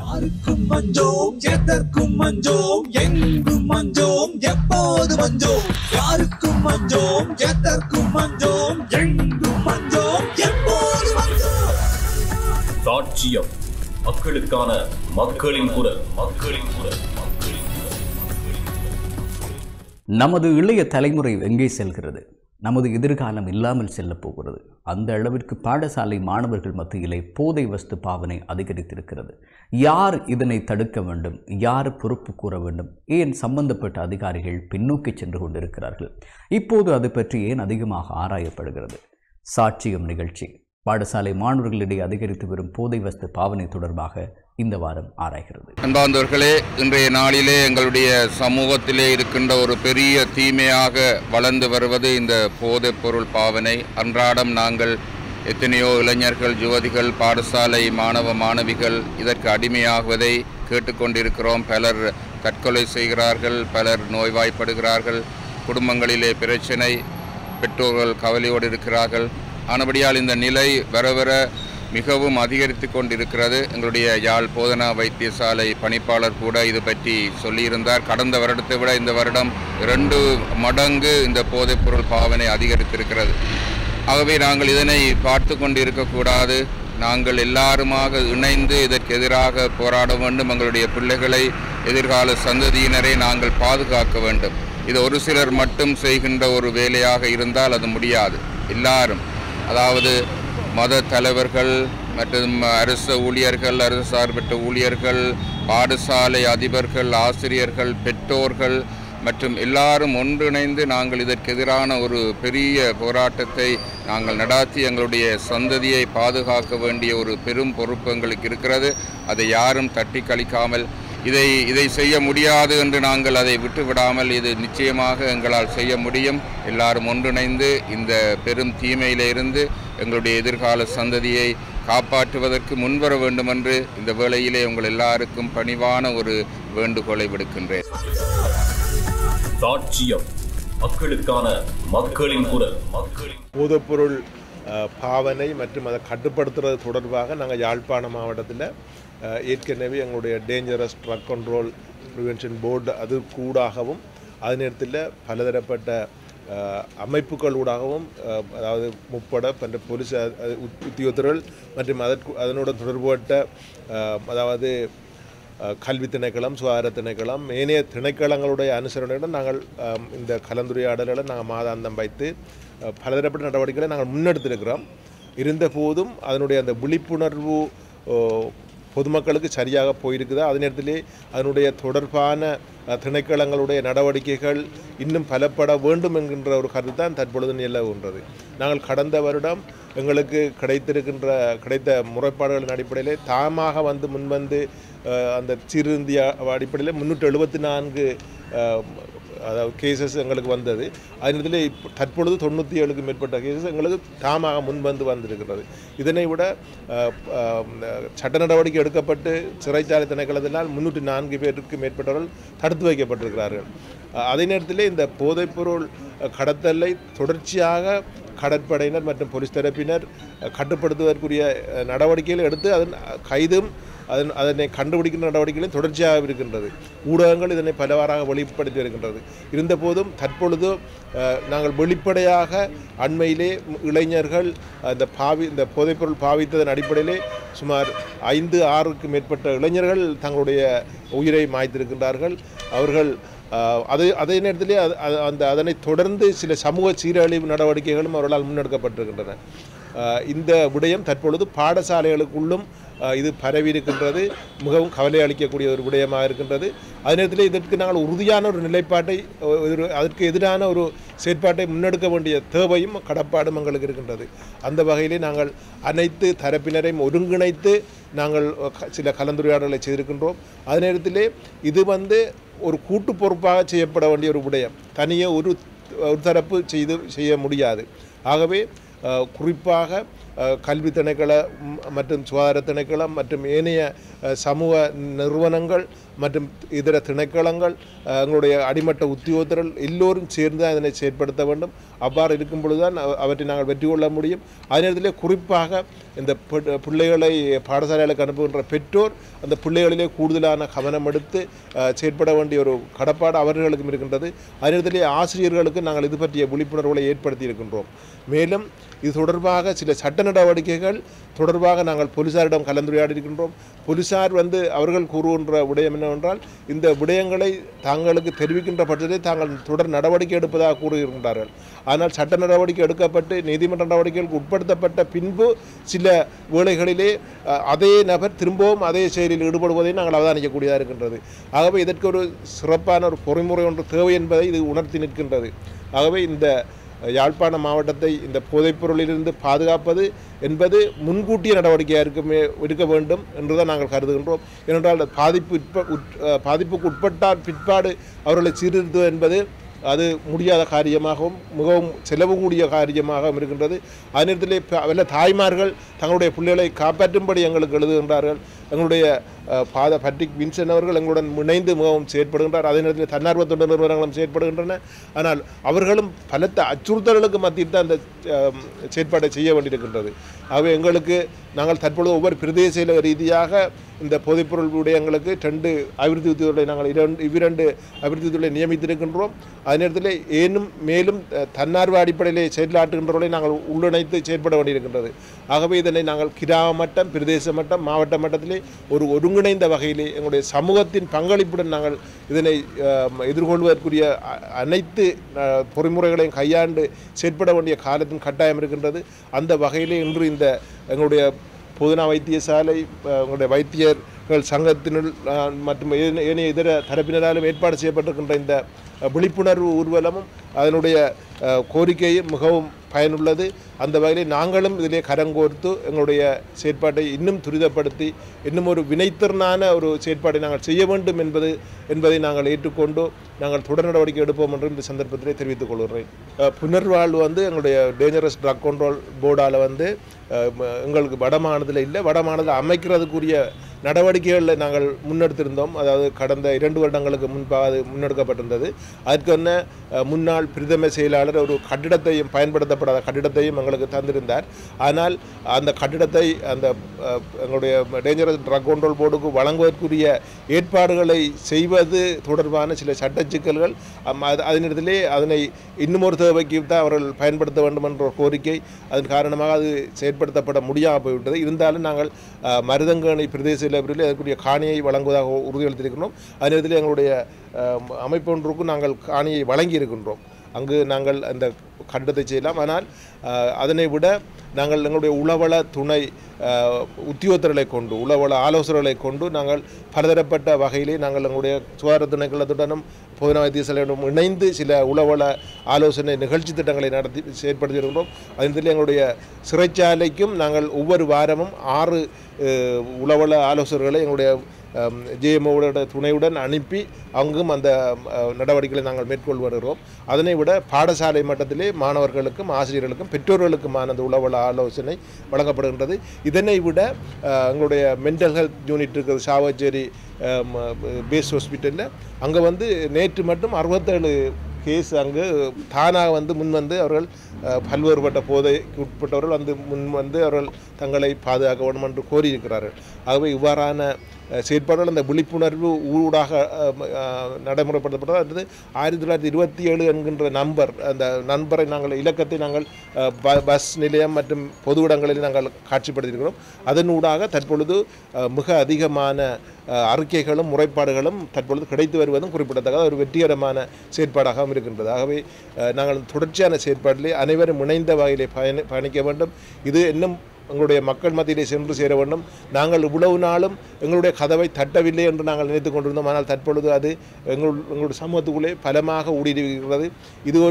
யாருக்கும் மஞ்சோம் எதற்கும் மஞ்சோம் எங்கும் மஞ்சோம் எப்போது மஞ்சோம் யாருக்கும் மஞ்சோம் எதற்கும் மஞ்சோம் எங்கும் மஞ்சோம் எப்போது மஞ்சோம் சாட்சியம் மக்களுக்கான மக்களின் குரல் மக்களின் குரல் மக்களின் குரல் நமது இளைய தலைமுறை எங்கே செல்கிறது நமது எதிர்காலம் இல்லாமல் செல்லப் போகிறது அந்த அளவிற்கு பாடசாலை மாணவர்கள் மத்தியிலே போதை வஸ்து பாவனை அதிகரித்திருக்கிறது யார் இதனை தடுக்க வேண்டும் யார் பொறுப்பு கூற வேண்டும் ஏன் சம்பந்தப்பட்ட அதிகாரிகள் பின்னோக்கி சென்று கொண்டிருக்கிறார்கள் இப்போது அது பற்றி ஏன் அதிகமாக ஆராயப்படுகிறது சாட்சியம் நிகழ்ச்சி பாடசாலை மாணவர்களிடையே அதிகரித்து வரும் போதை வஸ்து பாவனை தொடர்பாக இந்த வாரம் ஆராய்கிறது அன்பார்ந்தவர்களே இன்றைய நாளிலே எங்களுடைய சமூகத்திலே இருக்கின்ற ஒரு பெரிய தீமையாக வளர்ந்து வருவது இந்த போதைப் பொருள் பாவனை அன்றாடம் நாங்கள் எத்தனையோ இளைஞர்கள் யுவதிகள் பாடசாலை மாணவ மாணவிகள் இதற்கு அடிமையாகுவதை கேட்டுக்கொண்டிருக்கிறோம் பலர் தற்கொலை செய்கிறார்கள் பலர் நோய்வாய்ப்படுகிறார்கள் குடும்பங்களிலே பிரச்சனை பெற்றோர்கள் கவலையோடு இருக்கிறார்கள் ஆனபடியால் இந்த நிலை வர வர மிகவும் அதிகரித்து கொண்டிருக்கிறது எங்களுடைய யாழ் போதனா வைத்தியசாலை பணிப்பாளர் கூட இது பற்றி சொல்லியிருந்தார் கடந்த வருடத்தை விட இந்த வருடம் இரண்டு மடங்கு இந்த போதைப்பொருள் பாவனை அதிகரித்திருக்கிறது ஆகவே நாங்கள் இதனை பார்த்து கொண்டு இருக்கக்கூடாது நாங்கள் எல்லாருமாக இணைந்து இதற்கு எதிராக போராட வேண்டும் எங்களுடைய பிள்ளைகளை எதிர்கால சந்ததியினரை நாங்கள் பாதுகாக்க வேண்டும் இது ஒரு சிலர் மட்டும் செய்கின்ற ஒரு வேலையாக இருந்தால் அது முடியாது எல்லாரும் அதாவது மத தலைவர்கள் மற்றும் அரசு ஊழியர்கள் அரசு சார்பற்ற ஊழியர்கள் பாடசாலை அதிபர்கள் ஆசிரியர்கள் பெற்றோர்கள் மற்றும் எல்லாரும் ஒன்றிணைந்து நாங்கள் இதற்கு எதிரான ஒரு பெரிய போராட்டத்தை நாங்கள் நடாத்தி எங்களுடைய சந்ததியை பாதுகாக்க வேண்டிய ஒரு பெரும் பொறுப்பு எங்களுக்கு இருக்கிறது அதை யாரும் தட்டி கழிக்காமல் இதை இதை செய்ய முடியாது என்று நாங்கள் அதை விட்டுவிடாமல் இது நிச்சயமாக எங்களால் செய்ய முடியும் எல்லாரும் ஒன்றிணைந்து இந்த பெரும் தீமையிலிருந்து எங்களுடைய எதிர்கால சந்ததியை காப்பாற்றுவதற்கு முன்வர வேண்டும் என்று இந்த வேளையிலே உங்கள் எல்லாருக்கும் பணிவான ஒரு வேண்டுகோளை விடுக்கின்றேன் சாட்சியம் மக்களுக்கான மக்களின் குரல் மக்களின் போதைப்பொருள் அஹ், பாவனை மற்றும் அதை கட்டுப்படுத்துறது தொடர்பாக நாங்கள் யாழ்ப்பாண மாவட்டத்தில் அஹ், ஏற்கனவே எங்களுடைய dangerous drug control prevention board அது கூடாகவும் அதே நேரத்தில் பலதரப்பட்ட அஹ், அமைப்புகளூடாகவும் அஹ், அதாவது முப்பட பன்ற போலீஸ் அ- அ- உத்- உத்தியோகத்தர்கள் மற்றும் அதற்கு அதனோட தொடர்புபட்ட அஹ், அதாவது அஹ், கல்வி திணைக்களம் சுகாதார திணைக்களம் ஏனைய திணைக்களங்களுடைய அனுசரணையுடன் நாங்கள் அஹ், இந்த கலந்துரையாடல்களை நாங்கள் மாதாந்தம் வைத்து அஹ், பலதரப்பட்ட நடவடிக்கைகளை நாங்கள் முன்னெடுத்திருக்கிறோம் இருந்த போதும் அதனுடைய அந்த விழிப்புணர்வு அஹ், பொதுமக்களுக்கு சரியாக போயிருக்குதா அதே நேரத்திலே அதனுடைய தொடர்பான அஹ், திணைக்களங்களுடைய நடவடிக்கைகள் இன்னும் பலப்பட வேண்டும் என்கின்ற ஒரு கருத்து தான் தற்பொழுது நிலவுகின்றது நாங்கள் கடந்த வருடம் எங்களுக்கு கிடைத்திருக்கின்ற கிடைத்த முறைப்பாடுகளின் அடிப்படையிலே தாமாக வந்து முன்வந்து அஹ், அந்த சீர்திருந்திய அடிப்படையில் முன்னூற்றி எழுபத்தி நான்கு அதாவது கேசஸ் எங்களுக்கு வந்தது அதனிடத்தில் இப்போ தற்பொழுது தொண்ணூற்றி ஏழுக்கு மேற்பட்ட கேசஸ் எங்களுக்கு தாமாக முன்வந்து வந்திருக்கிறது இதனை விட அஹ், அஹ், சட்ட நடவடிக்கை எடுக்கப்பட்டு சிறைச்சாலை திணைக்களத்தினால் முன்னூற்றி நான்கு பேருக்கு மேற்பட்டவர்கள் தடுத்து வைக்கப்பட்டிருக்கிறார்கள் அஹ், அதே நேரத்தில் இந்த போதைப்பொருள் அஹ், கடத்தலை தொடர்ச்சியாக கடற்படையினர் மற்றும் போலீஸ் தரப்பினர் அஹ், கட்டுப்படுத்துவதற்குரிய அஹ், நடவடிக்கைகளை எடுத்து அதன் அஹ், கைதும் அதன் அதனை கண்டுபிடிக்கின்ற நடவடிக்கைகளும் தொடர்ச்சியாக இருக்கின்றது ஊடகங்கள் இதனை பலவாறாக வெளிப்படுத்தி வருகின்றது இருந்தபோதும் தற்பொழுது அஹ், நாங்கள் வெளிப்படையாக அண்மையிலே இளைஞர்கள் அந்த பாவி இந்த போதைப்பொருள் பாவித்ததன் அடிப்படையிலே சுமார் ஐந்து ஆறுக்கு மேற்பட்ட இளைஞர்கள் தங்களுடைய உயிரை மாய்த்திருக்கின்றார்கள் அவர்கள் அஹ், அது அதே நேரத்திலே அது- அது- அந்த அதனை தொடர்ந்து சில சமூக சீரழிவு நடவடிக்கைகளும் அவர்களால் முன்னெடுக்கப்பட்டிருக்கின்றன அஹ், இந்த விடயம் தற்பொழுது பாடசாலைகளுக்குள்ளும் அஹ், இது பரவி இருக்கின்றது மிகவும் கவலை அளிக்கக்கூடிய ஒரு விடயமாக இருக்கின்றது அதே நேரத்தில் இதற்கு நாங்கள் உறுதியான ஒரு நிலைப்பாட்டை அஹ், ஒரு- அதற்கு எதிரான ஒரு செயற்பாட்டை முன்னெடுக்க வேண்டிய தேவையும் கடப்பாடும் எங்களுக்கு இருக்கின்றது அந்த வகையிலே நாங்கள் அனைத்து தரப்பினரையும் ஒருங்கிணைத்து நாங்கள் அஹ், க- சில கலந்துரையாடல்களை செய்திருக்கின்றோம் அதே நேரத்திலே இது வந்து ஒரு கூட்டு பொறுப்பாக செய்யப்பட வேண்டிய ஒரு விடயம் தனியே ஒரு ஒரு தரப்பு செய்து செய்ய முடியாது ஆகவே அஹ், குறிப்பாக அஹ், கல்வி திணைக்கள ம், மற்றும் சுகாதார திணைக்களம் மற்றும் ஏனைய அஹ், சமூக நிறுவனங்கள் மற்றும் இதர திணைக்களங்கள் அஹ், எங்களுடைய அடிமட்ட உத்தியோகத்தர்கள் எல்லோரும் சேர்ந்து அதனை செயற்படுத்த வேண்டும் அவ்வாறு இருக்கும் பொழுதுதான் அவ- அவற்றை நாங்கள் வெற்றி கொள்ள முடியும் அதே நேரத்திலே குறிப்பாக இந்த பி- பிள்ளைகளை பாடசாலைகளுக்கு அனுப்புகின்ற பெற்றோர் அந்த பிள்ளைகளிலே கூடுதலான கவனம் எடுத்து அஹ், செயற்பட வேண்டிய ஒரு கடப்பாடு அவர்களுக்கும் இருக்கின்றது அதே நேரத்திலே ஆசிரியர்களுக்கு நாங்கள் இது பற்றிய விழிப்புணர்வுகளை ஏற்படுத்தி இருக்கின்றோம் மேலும் இது தொடர்பாக சில சட்ட நடவடிக்கைகள் தொடர்பாக நாங்கள் போலீசாரிடம் கலந்துரையாடி இருக்கின்றோம் போலீசார் வந்து அவர்கள் கூறுகின்ற விடயம் என்னவென்றால் இந்த விடயங்களை தாங்களுக்கு தெரிவிக்கின்ற பட்சத்தில் தாங்கள் தொடர் நடவடிக்கை எடுப்பதாக கூறுகின்றார்கள் ஆனால் சட்ட நடவடிக்கை எடுக்கப்பட்டு நீதிமன்ற நடவடிக்கைகளுக்கு உட்படுத்தப்பட்ட பின்பு சில வேளைகளிலே அஹ், அதே நபர் திரும்பவும் அதே செயலில் ஈடுபடுவதை நாங்கள் அவதானிக்கக்கூடியதாக இருக்கின்றது ஆகவே இதற்கு ஒரு சிறப்பான ஒரு பொறிமுறை ஒன்று தேவை என்பதை இது உணர்த்தி நிற்கின்றது ஆகவே இந்த யாழ்ப்பாண மாவட்டத்தை இந்த போதைப்பொருளிலிருந்து பாதுகாப்பது என்பது முன்கூட்டிய நடவடிக்கையாக இருக்குமே இருக்க வேண்டும் என்றுதான் நாங்கள் கருதுகின்றோம் ஏனென்றால் அது பாதிப்பு உட்ப உட் அஹ் பாதிப்புக்கு உட்பட்டால் பிற்பாடு அவர்களை சீர்திருத்துவது என்பது அது முடியாத காரியமாகவும் மிகவும் செலவு கூடிய காரியமாகவும் இருக்கின்றது அதே நேரத்திலே ப- பல தாய்மார்கள் தங்களுடைய பிள்ளைகளை காப்பாற்றும்படி எங்களுக்கு எழுதுகின்றார்கள் எங்களுடைய அஹ், பாத பட்ரிக் வின்சன் அவர்கள் எங்களுடன் இணைந்து மிகவும் செயற்படுகின்றார் அதே நேரத்தில் தன்னார்வ தொண்டு நிறுவனங்களும் செயற்படுகின்றன ஆனால் அவர்களும் பலத்த அச்சுறுத்தல்களுக்கு மத்தியில் தான் அந்த அஹ், செயற்பாட்டை செய்ய வேண்டியிருக்கின்றது ஆகவே எங்களுக்கு நாங்கள் தற்பொழுது ஒவ்வொரு பிரதேச ரீதியாக இந்த போதைப்பொருள் விடயங்களுக்கு ரெண்டு அபிவிருத்தி உத்தியோகங்களை நாங்கள் இரண்டு இவ்விரண்டு அபிவிருத்தி உத்தியோகங்களை நியமித்திருக்கின்றோம் அதே நேரத்தில் ஏனும் மேலும் அஹ், தன்னார்வ அடிப்படையிலே செயலாற்றுகின்றவர்களை நாங்கள் உள்ளிணைத்து செயற்பட வேண்டியிருக்கின்றது ஆகவே இதனை நாங்கள் கிராம மட்டம் பிரதேச மட்டம் மாவட்ட மட்டத்திலே ஒரு ஒருங்கிணைந்த வகையிலே எங்களுடைய சமூகத்தின் பங்களிப்புடன் நாங்கள் இதனை அஹ், எதிர்கொள்வதற்குரிய அ- அனைத்து அஹ், பொறிமுறைகளையும் கையாண்டு செயற்பட வேண்டிய காலத்தின் கட்டாயம் இருக்கின்றது அந்த வகையிலே இன்று இந்த எங்களுடைய பொதுனா வைத்தியசாலை அஹ், எங்களுடைய வைத்தியர்கள் சங்கத்தினுள் அஹ், மற்றும் ஏனைய ஏனைய இதர தரப்பினராலும் ஏற்பாடு செய்யப்பட்டிருக்கின்ற இந்த அஹ், விழிப்புணர்வு ஊர்வலமும் அதனுடைய அஹ், கோரிக்கையும் மிகவும் பயனுள்ளது அந்த வகையில் நாங்களும் இதிலே கரங்கோர்த்து எங்களுடைய செயற்பாட்டை இன்னும் துரிதப்படுத்தி இன்னும் ஒரு வினைத்திறனான ஒரு செயற்பாட்டை நாங்கள் செய்ய வேண்டும் என்பது என்பதை நாங்கள் ஏற்றுக்கொண்டு நாங்கள் தொடர் நடவடிக்கை எடுப்போம் என்று இந்த சந்தர்ப்பத்திலே தெரிவித்துக் கொள்கிறேன் அஹ், புனர்வாழ்வு வந்து எங்களுடைய டேஞ்சரஸ் ட்ரக் கண்ட்ரோல் போர்டால் வந்து அஹ், ம- எங்களுக்கு வடமாநிலத்தில் இல்லை வடமாநிலத்தில் அமைக்கிறதுக்குரிய நடவடிக்கைகளை நாங்கள் முன்னெடுத்திருந்தோம் அதாவது கடந்த இரண்டு வருடங்களுக்கு முன்பாக அது முன்னெடுக்கப்பட்டிருந்தது அதற்கென்ன அஹ், முன்னாள் பிரதம செயலாளர் ஒரு கட்டிடத்தையும் பயன்படுத்தப்படாத கட்டிடத்தையும் எங்களுக்கு தந்திருந்தார் ஆனால் அந்த கட்டிடத்தை அந்த அஹ், எங்களுடைய டேஞ்சரஸ் ட்ரக் கண்ட்ரோல் போர்டுக்கு வழங்குவதற்குரிய ஏற்பாடுகளை செய்வது தொடர்பான சில சட்ட சிக்கல்கள் அம், அது அதனிடத்திலே அதனை இன்னும் ஒரு தேவைக்கு தான் அவர்கள் பயன்படுத்த வேண்டும் என்ற ஒரு கோரிக்கை அதன் காரணமாக அது செயற்படுத்தப்பட முடியாமல் போய்விட்டது இருந்தாலும் நாங்கள் அஹ், மருதங்கணி பிரதேச லெவலில் அதற்குரிய காணியை வழங்குவதாக உறுதியளித்திருக்கிறோம் அதே நேரத்தில் எங்களுடைய அஹ், அமைப்பு ஒன்றுக்கும் நாங்கள் காணியை வழங்கி இருக்கின்றோம் அங்கு நாங்கள் அந்த கட்டத்தை செய்யலாம் ஆனால் அஹ், அதனை விட நாங்கள் எங்களுடைய உளவள துணை அஹ், உத்தியோகத்தர்களை கொண்டு உளவள ஆலோசகர்களை கொண்டு நாங்கள் பலதரப்பட்ட வகையிலே நாங்கள் எங்களுடைய சுகாதார திணைக்களத்துடனும் பொதுநல வைத்தியசாலையுடன் இணைந்து சில உளவள ஆலோசனை நிகழ்ச்சி திட்டங்களை நடத்தி செயற்படுத்தி வருகின்றோம் அதில் எங்களுடைய சிறைச்சாலைக்கும் நாங்கள் ஒவ்வொரு வாரமும் ஆறு அஹ், உளவள ஆலோசகர்களை எங்களுடைய ஜேஎம்ஓட துணையுடன் அனுப்பி அங்கும் அந்த அஹ், நடவடிக்கைகளை நாங்கள் மேற்கொண்டு வருகிறோம் அதனை விட பாடசாலை மட்டத்திலே மாணவர்களுக்கும் ஆசிரியர்களுக்கும் பெற்றோர்களுக்குமான அந்த உளவள ஆலோசனை வழங்கப்படுகின்றது இதனை விட அஹ், எங்களுடைய மென்டல் ஹெல்த் யூனிட் இருக்கிறது சாவச்சேரி பேஸ் ஹாஸ்பிட்டலில் அங்கே வந்து நேற்று மட்டும் அறுபத்தேழு கேஸ் அங்கு தானாக வந்து முன் வந்து அவர்கள் அஹ், பல்வேறுபட்ட போதைக்கு உட்பட்டவர்கள் வந்து முன் வந்து அவர்கள் தங்களை பாதுகாக்க வேண்டும் என்று கோரியிருக்கிறார்கள் ஆகவே இவ்வாறான அஹ், செயற்பாடுகள் அந்த விழிப்புணர்வு ஊடாக அஹ், அஹ், நடைமுறைப்படுத்தப்பட்டது அடுத்தது ஆயிரத்தி தொள்ளாயிரத்தி இருபத்தி ஏழு என்கின்ற நம்பர் அந்த நண்பரை நாங்கள் இலக்கத்தை நாங்கள் அஹ், ப- பஸ் நிலையம் மற்றும் பொது இடங்களில் நாங்கள் காட்சிப்படுத்தியிருக்கிறோம் அதன் ஊடாக தற்பொழுது அஹ், மிக அதிகமான அஹ், அறிக்கைகளும் முறைப்பாடுகளும் தற்பொழுது கிடைத்து வருவதும் குறிப்பிடத்தக்கது ஒரு வெற்றிகரமான செயற்பாடாகவும் இருக்கின்றது ஆகவே அஹ், நாங்கள் தொடர்ச்சியான செயற்பாட்டிலே அனைவரும் இணைந்த வகையிலே பயணி பயணிக்க வேண்டும் இது இன்னும் எங்களுடைய மக்கள் மத்தியிலே சென்று சேர வேண்டும் நாங்கள் இவ்வளவு நாளும் எங்களுடைய கதவை தட்டவில்லை என்று நாங்கள் நினைத்துக் கொண்டிருந்தோம் ஆனால் தற்பொழுது அது எங்கள் எங்களுடைய சமூகத்துக்குள்ளே பலமாக ஊடுருவுகிறது இது ஒரு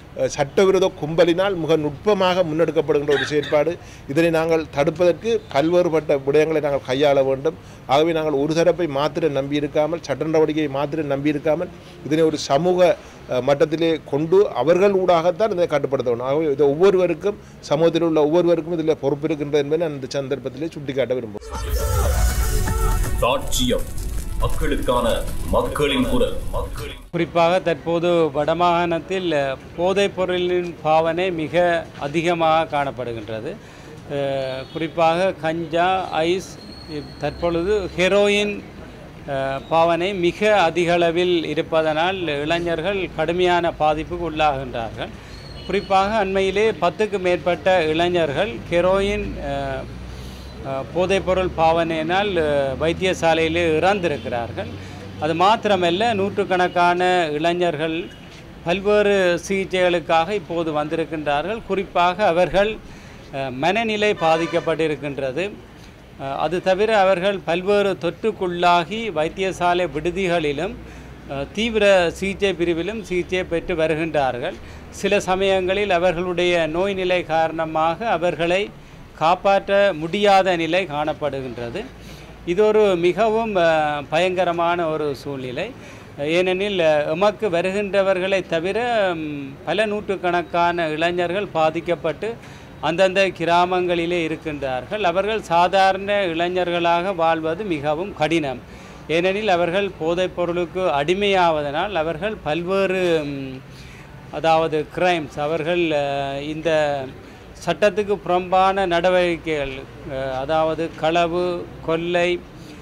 அஹ், சட்டவிரோத கும்பலினால் மிக நுட்பமாக முன்னெடுக்கப்படுகின்ற ஒரு செயற்பாடு இதனை நாங்கள் தடுப்பதற்கு பல்வேறுபட்ட விடயங்களை நாங்கள் கையாள வேண்டும் ஆகவே நாங்கள் ஒரு தரப்பை மாத்திரம் நம்பியிருக்காமல் சட்ட நடவடிக்கையை மாத்திரம் நம்பியிருக்காமல் இதனை ஒரு சமூக அஹ், மட்டத்திலே கொண்டு அவர்கள் ஊடாகத்தான் இதை கட்டுப்படுத்த வேண்டும் ஆகவே இது ஒவ்வொருவருக்கும் சமூகத்தில் உள்ள ஒவ்வொருவருக்கும் இதில் பொறுப்பு இருக்கின்றது என்பதை நான் இந்த சந்தர்ப்பத்திலே சுட்டிக்காட்ட விரும்புகிறேன் சாட்சியம் மக்களுக்கான மக்களின் குரல் மக்களின் குறிப்பாக தற்போது வடமாகாணத்தில் அஹ், போதைப் பொருளின் பாவனை மிக அதிகமாக காணப்படுகின்றது அஹ், குறிப்பாக கஞ்சா ஐஸ் இப்- தற்பொழுது ஹெரோயின் அஹ், பாவனை மிக அதிக அளவில் இருப்பதனால் இளைஞர்கள் கடுமையான பாதிப்புக்கு உள்ளாகின்றார்கள் குறிப்பாக அண்மையிலே பத்துக்கு மேற்பட்ட இளைஞர்கள் ஹெரோயின் அஹ், அஹ், போதைப்பொருள் பாவனையினால் அஹ், வைத்தியசாலையிலே இறந்திருக்கிறார்கள் அது மாத்திரமல்ல நூற்றுக்கணக்கான இளைஞர்கள் பல்வேறு சிகிச்சைகளுக்காக இப்போது வந்திருக்கின்றார்கள் குறிப்பாக அவர்கள் அஹ், மனநிலை பாதிக்கப்பட்டிருக்கின்றது அஹ், அது தவிர அவர்கள் பல்வேறு தொற்றுக்குள்ளாகி வைத்தியசாலை விடுதிகளிலும் அஹ், தீவிர சிகிச்சை பிரிவிலும் சிகிச்சை பெற்று வருகின்றார்கள் சில சமயங்களில் அவர்களுடைய நோய் நிலை காரணமாக அவர்களை காப்பாற்ற முடியாத நிலை காணப்படுகின்றது இது ஒரு மிகவும் அஹ், பயங்கரமான ஒரு சூழ்நிலை ஏனெனில் அஹ், எமக்கு வருகின்றவர்களை தவிர ம், பல நூற்றுக்கணக்கான இளைஞர்கள் பாதிக்கப்பட்டு அந்தந்த கிராமங்களிலே இருக்கின்றார்கள் அவர்கள் சாதாரண இளைஞர்களாக வாழ்வது மிகவும் கடினம் ஏனெனில் அவர்கள் போதைப் பொருளுக்கு அடிமையாவதனால் அவர்கள் பல்வேறு ம், அதாவது கிரைம்ஸ் அவர்கள் அஹ், இந்த சட்டத்துக்கு புறம்பான நடவடிக்கைகள் அஹ், அதாவது களவு கொள்ளை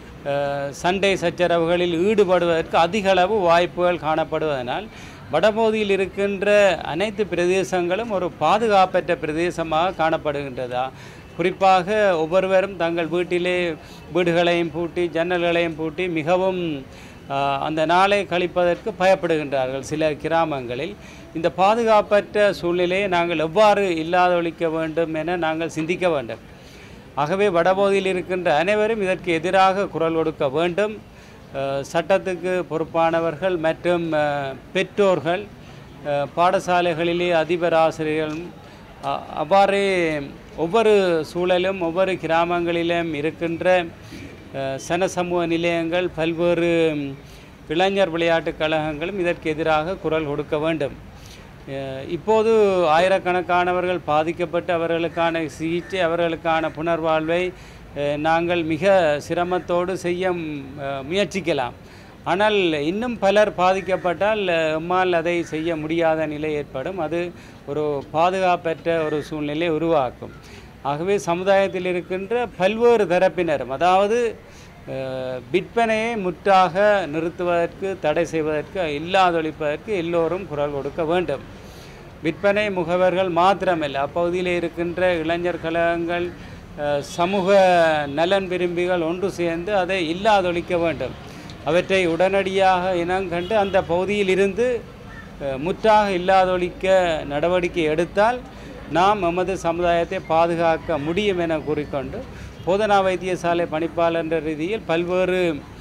அஹ், சண்டை சச்சரவுகளில் ஈடுபடுவதற்கு அதிக அளவு வாய்ப்புகள் காணப்படுவதனால் வடபகுதியில் இருக்கின்ற அனைத்து பிரதேசங்களும் ஒரு பாதுகாப்பற்ற பிரதேசமாக காணப்படுகின்றதா குறிப்பாக ஒவ்வொருவரும் தங்கள் வீட்டிலே வீடுகளையும் பூட்டி ஜன்னல்களையும் பூட்டி மிகவும் ஆஹ், அந்த நாளை கழிப்பதற்கு பயப்படுகின்றார்கள் சில கிராமங்களில் இந்த பாதுகாப்பற்ற சூழ்நிலையை நாங்கள் எவ்வாறு இல்லாதொழிக்க வேண்டும் என நாங்கள் சிந்திக்க வேண்டும் ஆகவே வடபகுதியில் இருக்கின்ற அனைவரும் இதற்கு எதிராக குரல் கொடுக்க வேண்டும் அஹ், சட்டத்துக்கு பொறுப்பானவர்கள் மற்றும் அஹ், பெற்றோர்கள் அஹ், பாடசாலைகளிலே அதிபர் ஆசிரியர்கள் அ- அவ்வாறே ஒவ்வொரு சூழலும் ஒவ்வொரு கிராமங்களிலும் இருக்கின்ற அஹ், சன சமூக நிலையங்கள் பல்வேறு ம், இளைஞர் விளையாட்டுக் கழகங்களும் இதற்கு எதிராக குரல் கொடுக்க வேண்டும் அஹ் இப்போது ஆயிரக்கணக்கானவர்கள் பாதிக்கப்பட்டு அவர்களுக்கான சிகிச்சை அவர்களுக்கான புனர்வாழ்வை அஹ் நாங்கள் மிக சிரமத்தோடு செய்ய ம், அஹ் முயற்சிக்கலாம் ஆனால் இன்னும் பலர் பாதிக்கப்பட்டால் அஹ், எம்மால் அதை செய்ய முடியாத நிலை ஏற்படும் அது ஒரு பாதுகாப்பற்ற ஒரு சூழ்நிலை உருவாக்கும் ஆகவே சமுதாயத்தில் இருக்கின்ற பல்வேறு தரப்பினரும் அதாவது அஹ், விற்பனையை முற்றாக நிறுத்துவதற்கு தடை செய்வதற்கு இல்லாதொழிப்பதற்கு எல்லோரும் குரல் கொடுக்க வேண்டும் விற்பனை முகவர்கள் மாத்திரமல்ல அப்பகுதியில் இருக்கின்ற இளைஞர் கழகங்கள் அஹ், சமூக நலன் விரும்பிகள் ஒன்று சேர்ந்து அதை இல்லாதொழிக்க வேண்டும் அவற்றை உடனடியாக இனங்கண்டு அந்த பகுதியில் இருந்து அஹ், முற்றாக இல்லாதொழிக்க நடவடிக்கை எடுத்தால் நாம் எமது சமுதாயத்தை பாதுகாக்க முடியும் என கூறிக்கொண்டு போதனா வைத்தியசாலை பணிப்பாளர் என்ற ரீதியில் பல்வேறு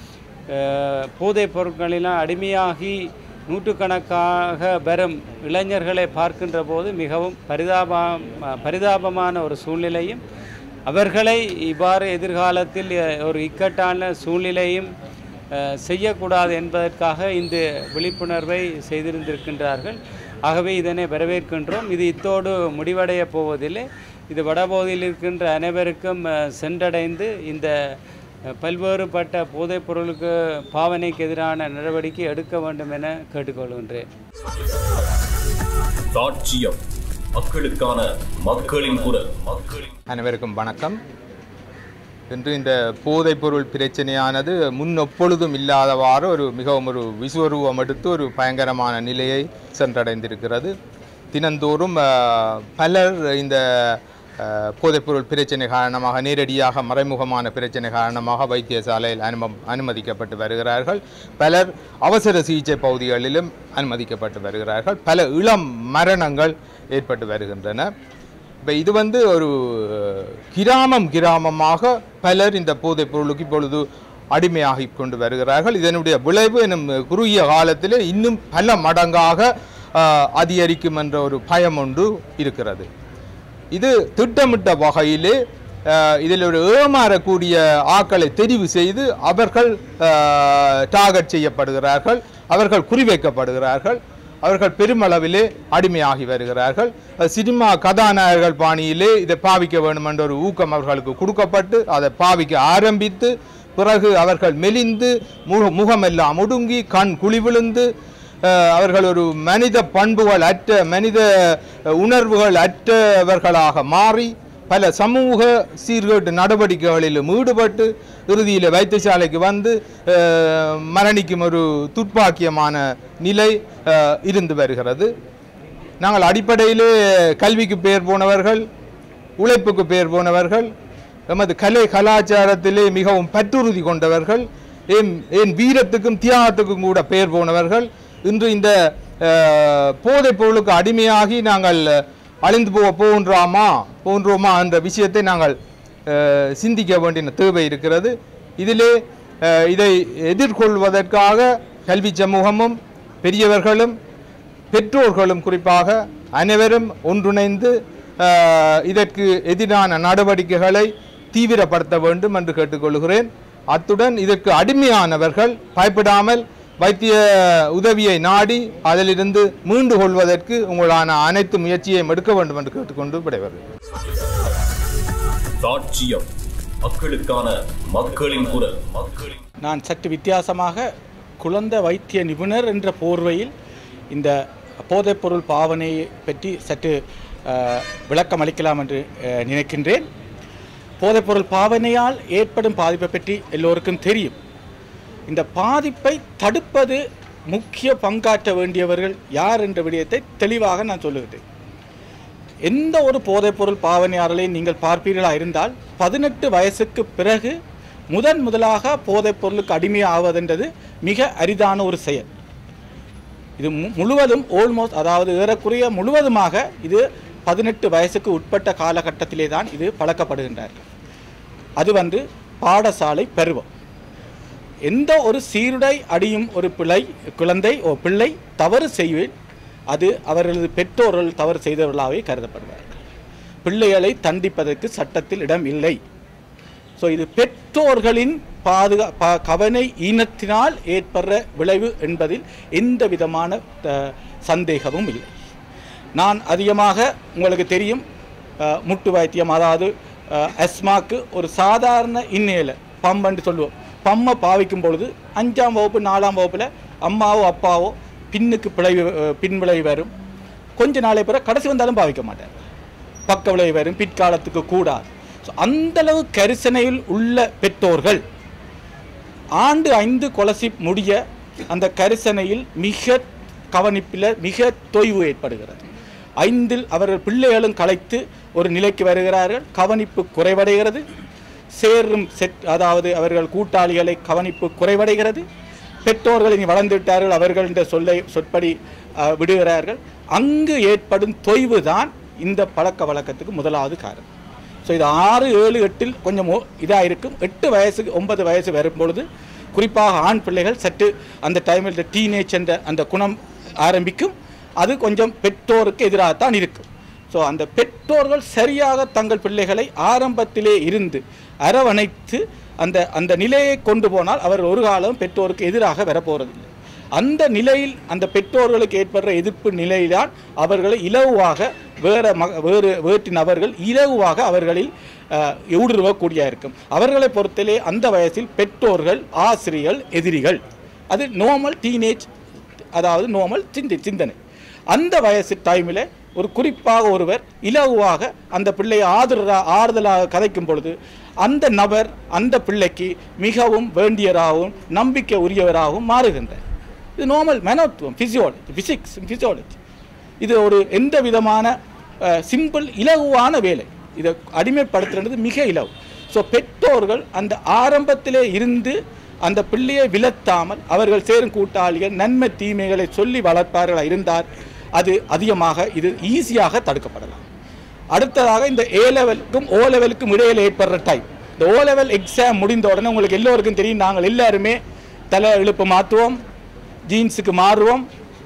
அஹ், போதைப் பொருட்களிலாம் அடிமையாகி நூற்றுக்கணக்காக வரும் இளைஞர்களை பார்க்கின்ற போது மிகவும் பரிதாபம் பரிதாபமான ஒரு சூழ்நிலையும் அவர்களை இவ்வாறு எதிர்காலத்தில் அஹ், ஒரு இக்கட்டான சூழ்நிலையும் அஹ், செய்யக்கூடாது என்பதற்காக இந்த விழிப்புணர்வை செய்திருந்திருக்கின்றார்கள் ஆகவே இதனை வரவேற்கின்றோம் இது இத்தோடு முடிவடைய போவதில்லை இது வடபகுதியில் இருக்கின்ற அனைவருக்கும் அஹ், சென்றடைந்து இந்த அஹ், பல்வேறுபட்ட போதைப் பொருளுக்கு பாவனைக்கு எதிரான நடவடிக்கை எடுக்க வேண்டும் என கேட்டுக்கொள்கின்றேன் சாட்சியம் மக்களுக்கான மக்களின் குரல் மக்களின் அனைவருக்கும் வணக்கம் இன்று இந்த போதைப்பொருள் பிரச்சனையானது முன் எப்பொழுதும் இல்லாதவாறு ஒரு மிகவும் ஒரு விஸ்வரூபம் எடுத்து ஒரு பயங்கரமான நிலையை சென்றடைந்திருக்கிறது தினந்தோறும் அஹ், பலர் இந்த அஹ், போதைப்பொருள் பிரச்சனை காரணமாக நேரடியாக மறைமுகமான பிரச்சனை காரணமாக வைத்தியசாலையில் அனும அனுமதிக்கப்பட்டு வருகிறார்கள் பலர் அவசர சிகிச்சை பகுதிகளிலும் அனுமதிக்கப்பட்டு வருகிறார்கள் பல இளம் மரணங்கள் ஏற்பட்டு வருகின்றன இப்போ இது வந்து ஒரு கிராமம் கிராமமாக பலர் இந்த போதைப் பொருளுக்கு இப்பொழுது அடிமையாகி கொண்டு வருகிறார்கள் இதனுடைய விளைவு எனும் குறுகிய காலத்தில் இன்னும் பல மடங்காக ஆஹ், அதிகரிக்கும் என்ற ஒரு பயம் ஒன்று இருக்கிறது இது திட்டமிட்ட வகையிலே அஹ், இதில் ஒரு ஏமாறக்கூடிய ஆக்களை தெரிவு செய்து அவர்கள் டார்கெட் செய்யப்படுகிறார்கள் அவர்கள் குறிவைக்கப்படுகிறார்கள் அவர்கள் பெருமளவிலே அடிமையாகி வருகிறார்கள் அஹ், சினிமா கதாநாயகர்கள் பாணியிலே இதை பாவிக்க வேண்டும் என்ற ஒரு ஊக்கம் அவர்களுக்கு கொடுக்கப்பட்டு அதை பாவிக்க ஆரம்பித்து பிறகு அவர்கள் மெலிந்து முக முகமெல்லாம் ஒடுங்கி கண் குழி விழுந்து அஹ், அவர்கள் ஒரு மனித பண்புகள் அற்ற மனித அஹ், உணர்வுகள் அற்றவர்களாக மாறி பல சமூக சீர்கேட்டு நடவடிக்கைகளிலும் ஈடுபட்டு இறுதியில் வைத்தியசாலைக்கு வந்து அஹ், மரணிக்கும் ஒரு துர்ப்பாக்கியமான நிலை அஹ், இருந்து வருகிறது நாங்கள் அடிப்படையிலே கல்விக்கு பெயர் போனவர்கள் உழைப்புக்கு பெயர் போனவர்கள் எமது கலை கலாச்சாரத்திலே மிகவும் பற்றுறுதி கொண்டவர்கள் ஏன் ஏன் வீரத்துக்கும் தியாகத்துக்கும் கூட பெயர் போனவர்கள் இன்று இந்த அஹ், போதைப் பொருளுக்கு அடிமையாகி நாங்கள் அழிந்து போக போகின்றோமா போன்றோமா என்ற விஷயத்தை நாங்கள் அஹ், சிந்திக்க வேண்டிய தேவை இருக்கிறது இதிலே அஹ், இதை எதிர்கொள்வதற்காக கல்வி சமூகமும் பெரியவர்களும் பெற்றோர்களும் குறிப்பாக அனைவரும் ஒன்றிணைந்து அஹ், இதற்கு எதிரான நடவடிக்கைகளை தீவிரப்படுத்த வேண்டும் என்று கேட்டுக்கொள்கிறேன் அத்துடன் இதற்கு அடிமையானவர்கள் பயப்படாமல் வைத்திய உதவியை நாடி அதிலிருந்து மீண்டு கொள்வதற்கு உங்களான அனைத்து முயற்சியையும் எடுக்க வேண்டும் என்று கேட்டுக்கொண்டு விடைபெறுகிறேன் சாட்சியம் மக்களுக்கான மக்களின் குரல் மக்களின் நான் சற்று வித்தியாசமாக குழந்தை வைத்திய நிபுணர் என்ற போர்வையில் இந்த போதைப்பொருள் பாவனையை பற்றி சற்று அஹ், விளக்கம் அளிக்கலாம் என்று அஹ், நினைக்கின்றேன் போதைப்பொருள் பாவனையால் ஏற்படும் பாதிப்பை பற்றி எல்லோருக்கும் தெரியும் இந்த பாதிப்பை தடுப்பது முக்கிய பங்காற்ற வேண்டியவர்கள் யார் என்ற விடயத்தை தெளிவாக நான் சொல்லுகிறேன் எந்த ஒரு போதைப்பொருள் பாவனையாளரையும் நீங்கள் பார்ப்பீர்களா இருந்தால் பதினெட்டு வயசுக்கு பிறகு முதன் முதலாக போதைப் பொருளுக்கு அடிமையாவதென்றது மிக அரிதான ஒரு செயல் இது மு- முழுவதும் ஆல்மோஸ்ட் அதாவது ஏறக்குறைய முழுவதுமாக இது பதினெட்டு வயசுக்கு உட்பட்ட காலகட்டத்திலே தான் இது பழக்கப்படுகின்றார்கள் அது வந்து பாடசாலை பருவம் எந்த ஒரு சீருடை அடியும் ஒரு பிள்ளை குழந்தை ஓ பிள்ளை தவறு செய்வேன் அது அவர்களது பெற்றோர்கள் தவறு செய்தவர்களாகவே கருதப்படுவார்கள் பிள்ளைகளை தண்டிப்பதற்கு சட்டத்தில் இடம் இல்லை ஸோ இது பெற்றோர்களின் பாதுகா ப கவனை ஈனத்தினால் ஏற்படுற விளைவு என்பதில் எந்த விதமான அஹ், சந்தேகமும் இல்லை நான் அதிகமாக உங்களுக்கு தெரியும் அஹ், முட்டு வைத்தியம் அதாவது அஹ், அஸ்மாக்கு ஒரு சாதாரண இன்னேல பம்பன்று சொல்லுவோம் பம்மை பாவிக்கும் பொழுது அஞ்சாம் வகுப்பு நாலாம் வகுப்பில் அம்மாவோ அப்பாவோ பின்னுக்கு பிழைவு அஹ், பின் விளைவு வரும் கொஞ்ச நாளை பிறகு கடைசி வந்தாலும் பாவிக்க மாட்டார் பக்க விளைவு வரும் பிற்காலத்துக்கு கூடாது ஸோ அந்தளவு கரிசனையில் உள்ள பெற்றோர்கள் ஆண்டு ஐந்து கொலசி முடிய அந்த கரிசனையில் மிக கவனிப்பில் மிக தொய்வு ஏற்படுகிறது ஐந்தில் அவர்கள் பிள்ளைகளும் கலைத்து ஒரு நிலைக்கு வருகிறார்கள் கவனிப்பு குறைவடைகிறது சேரும் செட் அதாவது அவர்கள் கூட்டாளிகளை கவனிப்பு குறைவடைகிறது பெற்றோர்கள் இனி வளர்ந்து விட்டார்கள் அவர்கள் என்ற சொல்லை சொற்படி அஹ், விடுகிறார்கள் அங்கு ஏற்படும் தொய்வு தான் இந்த பழக்க வழக்கத்துக்கு முதலாவது காரணம் ஸோ இது ஆறு ஏழு எட்டில் கொஞ்சம் இதாக இருக்கும் எட்டு வயசுக்கு ஒன்பது வயசு வரும் பொழுது குறிப்பாக ஆண் பிள்ளைகள் சற்று அந்த டைமில் இந்த டீனேஜ் என்ற அந்த குணம் ஆரம்பிக்கும் அது கொஞ்சம் பெற்றோருக்கு எதிராகத்தான் இருக்கும் ஸோ அந்த பெற்றோர்கள் சரியாக தங்கள் பிள்ளைகளை ஆரம்பத்திலே இருந்து அரவணைத்து அந்த அந்த நிலையை கொண்டு போனால் அவர் ஒரு காலம் பெற்றோருக்கு எதிராக வரப்போறதில்லை அந்த நிலையில் அந்த பெற்றோர்களுக்கு ஏற்படுற எதிர்ப்பு நிலையில்தான் அவர்களை இலகுவாக வேற மக வேறு வேற்று நபர்கள் இலகுவாக அவர்களில் அஹ், ஊடுருவக்கூடிய இருக்கும் அவர்களை பொறுத்தலே அந்த வயசில் பெற்றோர்கள் ஆசிரியர்கள் எதிரிகள் அது நோமல் டீனேஜ் அதாவது நோமல் சிந்தி சிந்தனை அந்த வயசு டைமில் ஒரு குறிப்பாக ஒருவர் இலகுவாக அந்த பிள்ளையை ஆதரா ஆறுதலாக கதைக்கும் பொழுது அந்த நபர் அந்த பிள்ளைக்கு மிகவும் வேண்டியராகவும் நம்பிக்கை உரியவராகவும் மாறுகின்றார் இது நார்மல் மனோத்துவம் ஃபிசியாலஜி ஃபிசிக்ஸ் ஃபிசியாலஜி இது ஒரு எந்த விதமான சிம்பிள் இலகுவான வேலை இதை அடிமைப்படுத்துறது மிக இலவு ஸோ பெற்றோர்கள் அந்த ஆரம்பத்திலே இருந்து அந்த பிள்ளையை விலத்தாமல் அவர்கள் சேரும் கூட்டாளிகள் நன்மை தீமைகளை சொல்லி வளர்ப்பார்களாக இருந்தால் அது அதிகமாக இது ஈஸியாக தடுக்கப்படலாம் அடுத்ததாக இந்த ஏ லெவலுக்கும் ஓ லெவலுக்கும் இடையில் ஏற்படுற டைம் இந்த ஓ லெவல் எக்ஸாம் முடிந்த உடனே உங்களுக்கு எல்லோருக்கும் தெரியும் நாங்கள் எல்லாருமே தலை இழுப்பு மாற்றுவோம் ஜீன்ஸுக்கு மாறுவோம்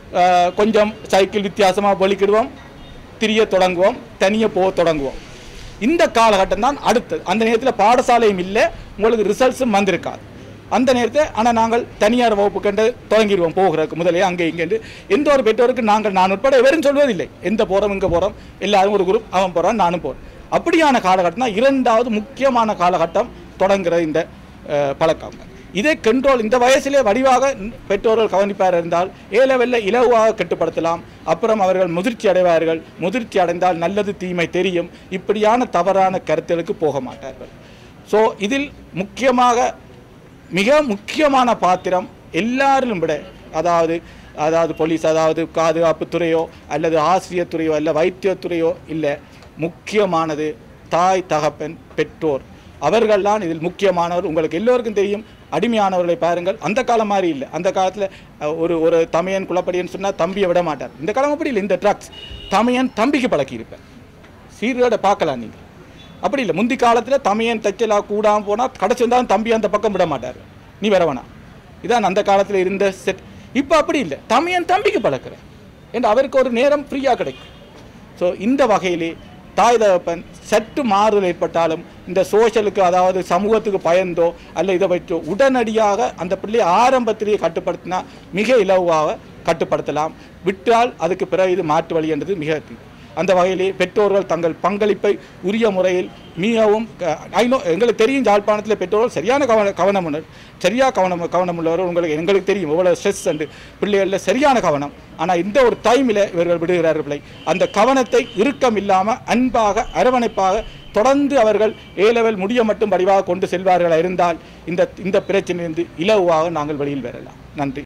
அஹ், கொஞ்சம் சைக்கிள் வித்தியாசமாக வலிக்கிடுவோம் திரிய தொடங்குவோம் தனியாக போக தொடங்குவோம் இந்த காலகட்டம் தான் அடுத்தது அந்த நேரத்தில் பாடசாலையும் இல்லை உங்களுக்கு ரிசல்ட்ஸும் வந்திருக்காது அந்த நேரத்தை ஆனால் நாங்கள் தனியார் வகுப்பு கண்டு தொடங்கிடுவோம் போகிறதுக்கு முதலே அங்கே இங்கேண்டு எந்த ஒரு பெற்றோருக்கு நாங்கள் நான் உட்பட வெறும் சொல்வதில்லை எந்த போகிறோம் இங்கே போகிறோம் எல்லாரும் ஒரு குரூப் அவன் போகிறான் நானும் போகிறேன் அப்படியான காலகட்டம் தான் இரண்டாவது முக்கியமான காலகட்டம் தொடங்குற இந்த அஹ், பழக்கம் இதை கண்ட்ரோல் இந்த வயசிலே வடிவாக பெற்றோர்கள் கவனிப்பார் இருந்தால் ஏ லெவலில் இலவாக கட்டுப்படுத்தலாம் அப்புறம் அவர்கள் முதிர்ச்சி அடைவார்கள் முதிர்ச்சி அடைந்தால் நல்லது தீமை தெரியும் இப்படியான தவறான கருத்துகளுக்கு போக மாட்டார்கள் ஸோ இதில் முக்கியமாக மிக முக்கியமான பாத்திரம் எல்லாரிலும் விட அதாவது அதாவது போலீஸ் அதாவது பாதுகாப்பு துறையோ அல்லது ஆசிரியர் துறையோ அல்ல வைத்தியத்துறையோ இல்லை முக்கியமானது தாய் தகப்பன் பெற்றோர் அவர்கள்தான் இதில் முக்கியமானவர் உங்களுக்கு எல்லோருக்கும் தெரியும் அடிமையானவர்களை பாருங்கள் அந்த காலம் மாதிரி இல்லை அந்த காலத்தில் ஒரு ஒரு தமையன் குளப்படின்னு சொன்னால் தம்பியை விட மாட்டார் இந்த காலம் அப்படி இல்லை இந்த ட்ரக்ஸ் தமையன் தம்பிக்கு பழக்கியிருப்பேன் சீர்கேட பார்க்கலாம் நீங்கள் அப்படி இல்லை முந்தி காலத்தில் தமையன் தைச்சலா கூடாம போனால் கடைசி வந்தாலும் தம்பி அந்த பக்கம் விட மாட்டார் நீ வர வேணாம் இதான் அந்த காலத்தில் இருந்த செட் இப்போ அப்படி இல்லை தமையன் தம்பிக்கு பழக்கிறேன் என்று அவருக்கு ஒரு நேரம் ஃப்ரீயாக கிடைக்கும் ஸோ இந்த வகையிலே தாய் தகப்பன் சற்று மாறுதல் ஏற்பட்டாலும் இந்த சோஷலுக்கு அதாவது சமூகத்துக்கு பயந்தோ அல்ல இதை வச்சோ உடனடியாக அந்த பிள்ளையை ஆரம்பத்திலேயே கட்டுப்படுத்தினா மிக இலவாக கட்டுப்படுத்தலாம் விட்டால் அதுக்கு பிறகு இது மாற்று வழி என்றது மிக தீ- அந்த வகையிலே பெற்றோர்கள் தங்கள் பங்களிப்பை உரிய முறையில் மிகவும் ஐநோ எங்களுக்கு தெரியும் யாழ்ப்பாணத்தில் பெற்றோர்கள் சரியான கவன கவனம் உணர் சரியாக கவனம் கவனம் உள்ளவர் உங்களுக்கு எங்களுக்கு தெரியும் எவ்வளோ ஸ்ட்ரெஸ் அண்டு பிள்ளைகளில் சரியான கவனம் ஆனால் இந்த ஒரு டைமில் இவர்கள் விடுகிறார்கள் பிள்ளை அந்த கவனத்தை இறுக்கம் இல்லாமல் அன்பாக அரவணைப்பாக தொடர்ந்து அவர்கள் ஏ லெவல் முடிய மட்டும் வடிவாக கொண்டு செல்வார்களா இருந்தால் இந்த இந்த பிரச்சனையிலிருந்து இலவாக நாங்கள் வெளியில் வரலாம் நன்றி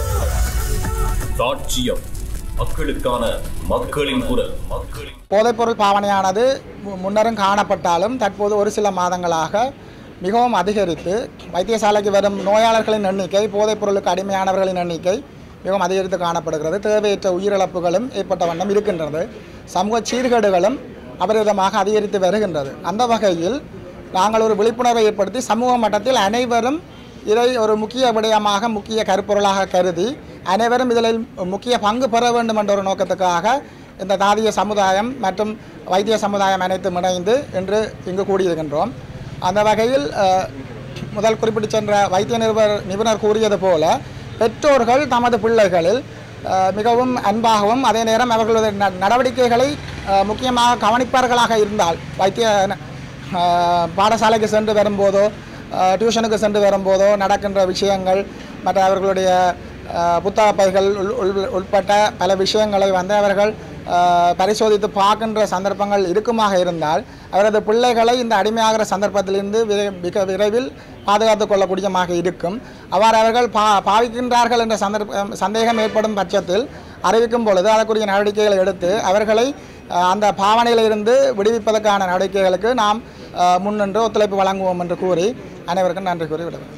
சாட்சியம் மக்களுக்கான மக்களின் குரல் மக்களின் போதைப்பொருள் பாவனையானது மு- முன்னரும் காணப்பட்டாலும் தற்போது ஒரு சில மாதங்களாக மிகவும் அதிகரித்து வைத்தியசாலைக்கு வரும் நோயாளர்களின் எண்ணிக்கை போதைப்பொருளுக்கு அடிமையானவர்களின் எண்ணிக்கை மிகவும் அதிகரித்து காணப்படுகிறது தேவையற்ற உயிரிழப்புகளும் ஏற்பட்ட வண்ணம் இருக்கின்றது சமூக சீர்கேடுகளும் அபரிதமாக அதிகரித்து வருகின்றது அந்த வகையில் நாங்கள் ஒரு விழிப்புணர்வை ஏற்படுத்தி சமூக மட்டத்தில் அனைவரும் இதை ஒரு முக்கிய விடயமாக முக்கிய கருப்பொருளாக கருதி அனைவரும் இதில் முக்கிய பங்கு பெற வேண்டும் என்ற ஒரு நோக்கத்துக்காக இந்த தாதிய சமுதாயம் மற்றும் வைத்திய சமுதாயம் அனைத்தும் இணைந்து இன்று இங்கு கூடியிருக்கின்றோம் அந்த வகையில் அஹ், முதல் குறிப்பிட்டு சென்ற வைத்திய நிருபர் நிபுணர் கூறியது போல பெற்றோர்கள் தமது பிள்ளைகளில் அஹ், மிகவும் அன்பாகவும் அதே நேரம் அவர்களுடைய ந- நடவடிக்கைகளை அஹ், முக்கியமாக கவனிப்பார்களாக இருந்தால் வைத்திய அஹ், பாடசாலைக்கு சென்று வரும்போதோ அஹ், டியூஷனுக்கு சென்று வரும்போதோ நடக்கின்ற விஷயங்கள் மற்ற அவர்களுடைய அஹ், புத்தக பைகள் உள் உள்- உட்பட்ட பல விஷயங்களை வந்து அவர்கள் அஹ், பரிசோதித்து பார்க்கின்ற சந்தர்ப்பங்கள் இருக்குமாக இருந்தால் அவரது பிள்ளைகளை இந்த அடிமையாகிற சந்தர்ப்பத்திலிருந்து விரை- மிக விரைவில் பாதுகாத்துக் கொள்ளக்கூடியமாக இருக்கும் அவ்வாறு அவர்கள் பா பாவிக்கின்றார்கள் என்ற சந்தர்ப்பம் சந்தேகம் ஏற்படும் பட்சத்தில் அறிவிக்கும் பொழுது அதற்குரிய நடவடிக்கைகளை எடுத்து அவர்களை அஹ், அந்த பாவனையிலிருந்து விடுவிப்பதற்கான நடவடிக்கைகளுக்கு நாம் அஹ், முன்னின்று ஒத்துழைப்பு வழங்குவோம் என்று கூறி அனைவருக்கும் நன்றி கூறி விடுகிறேன்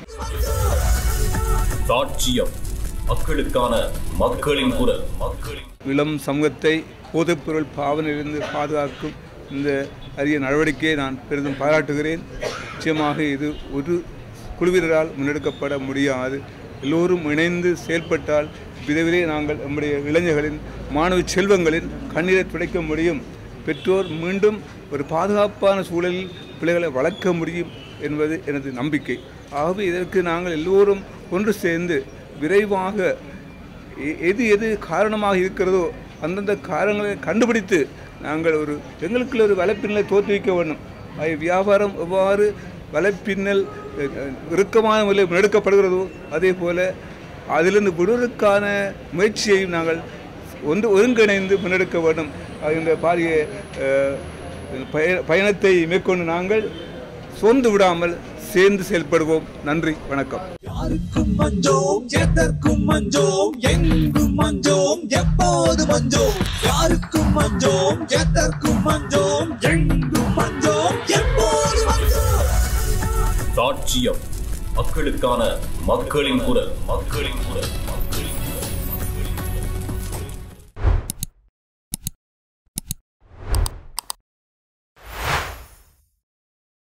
சாட்சியம் மக்களுக்கான மக்களின் குரல் மக்களின் இளம் சமூகத்தை போதைப்பொருள் பாவனையிலிருந்து பாதுகாக்கும் இந்த அரிய நடவடிக்கையை நான் பெரிதும் பாராட்டுகிறேன் நிச்சயமாக இது ஒரு குழுவினரால் முன்னெடுக்கப்பட முடியாது எல்லோரும் இணைந்து செயல்பட்டால் விரைவிலே நாங்கள் நம்முடைய இளைஞர்களின் மாணவ செல்வங்களின் கண்ணீரை துடைக்க முடியும் பெற்றோர் மீண்டும் ஒரு பாதுகாப்பான சூழலில் பிள்ளைகளை வளர்க்க முடியும் என்பது எனது நம்பிக்கை ஆகவே இதற்கு நாங்கள் எல்லோரும் ஒன்று சேர்ந்து விரைவாக எ- எது எது காரணமாக இருக்கிறதோ அந்தந்த காரணங்களை கண்டுபிடித்து நாங்கள் ஒரு எங்களுக்குள்ள ஒரு வலைப்பின்னலை தோற்றுவிக்க வேண்டும் அது வியாபாரம் எவ்வாறு வலைப்பின்னல் அஹ், அஹ், இறுக்கமான முறையில் முன்னெடுக்கப்படுகிறதோ அதே போல் அதிலிருந்து விடுவதற்கான முயற்சியையும் நாங்கள் ஒன்று ஒருங்கிணைந்து முன்னெடுக்க வேண்டும் ஆக இந்த பாரிய அஹ், பய- பயணத்தை மேற்கொண்டு நாங்கள் சோர்ந்து விடாமல் சேர்ந்து செயல்படுவோம் நன்றி வணக்கம் யாருக்கும் மஞ்சோம் எதற்கும் மஞ்சோம் எங்கும் மஞ்சோம் எப்போது மஞ்சோம் யாருக்கும் மஞ்சோம் எதற்கும் மஞ்சோம் எங்கும் மஞ்சோம் எப்போது மஞ்சோம் சாட்சியம் மக்களுக்கான மக்களின் குரல் மக்களின் குரல் மக்களின்